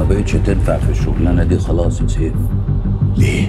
بقتش تنفع في الشغلانه دي خلاص يا سيف ليه؟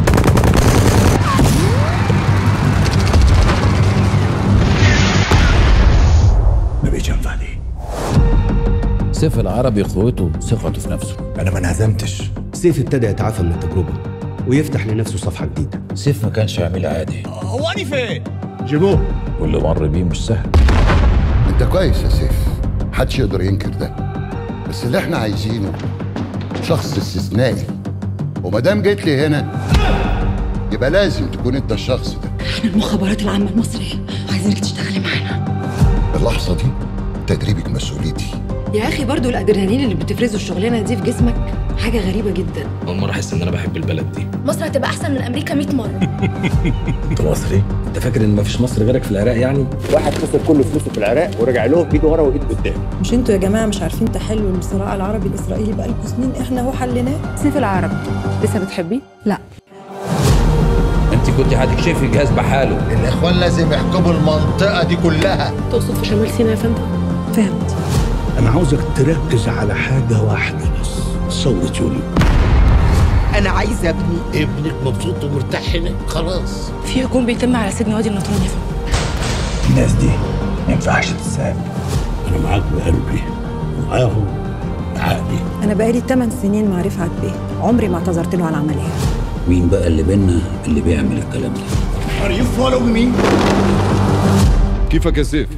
ما بقتش انفع ليه؟ سيف العربي قوته ثقته في نفسه انا ما انهزمتش سيف ابتدى يتعافى من التجربة ويفتح لنفسه صفحة جديدة سيف ما كانش عميل عادي جيبوه واللي مر بيه مش سهل انت كويس يا سيف محدش يقدر ينكر ده بس اللي احنا عايزينه شخص استثنائي وما دام جيت لي هنا يبقى لازم تكون انت الشخص ده احنا المخابرات العامة المصرية عايزينك تشتغلي معانا اللحظه دي تدريبك مسؤوليتي يا اخي برضو الادرينالين اللي بتفرزه الشغلانة دي في جسمك حاجة غريبة جدا اول مره احس ان انا بحب البلد دي مصر هتبقى احسن من امريكا 100 مره انت مصري؟ انت فاكر ان مفيش مصر غيرك في العراق يعني؟ واحد خسر كل فلوسه في العراق ورجع لهم بايده ورا وايده قدام مش انتوا يا جماعه مش عارفين تحلوا الصراع العربي الاسرائيلي بقالكم سنين احنا اهو حليناه سيف العربي لسه بتحبيه؟ لا انت كنت هتكشفي الجهاز بحاله الاخوان لازم يحكموا المنطقه دي كلها تقصد في شمال سيناء يا فندم؟ فهمت انا عاوزك تركز على حاجه واحده بس صوت يوليو انا عايزه ابني ابنك مبسوط ومرتاح هنا خلاص في هجوم بيتم على سجن وادي النطرون يا فندم الناس دي ما ينفعش تتساب انا معاك بقلبي ومعاهم بعقلي انا بقالي 8 سنين مع رفعت بيه عمري ما اعتذرت له على العمليه مين بقى اللي بينا اللي بيعمل الكلام ده Are you following me? كيفك يا سيف؟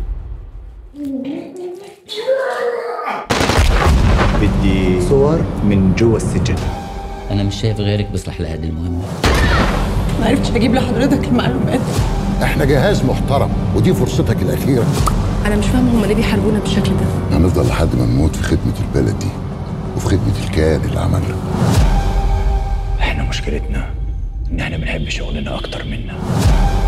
بدي صور من جوا السجن انا مش شايف غيرك بيصلح لهذه المهمه ما عرفتش اجيب لحضرتك المعلومات احنا جهاز محترم ودي فرصتك الاخيره انا مش فاهمة هما ليه بيحاربونا بالشكل ده هنفضل لحد ما نموت في خدمه البلد دي وفي خدمه الكيان اللي عملنا احنا مشكلتنا ان احنا بنحب شغلنا اكتر منا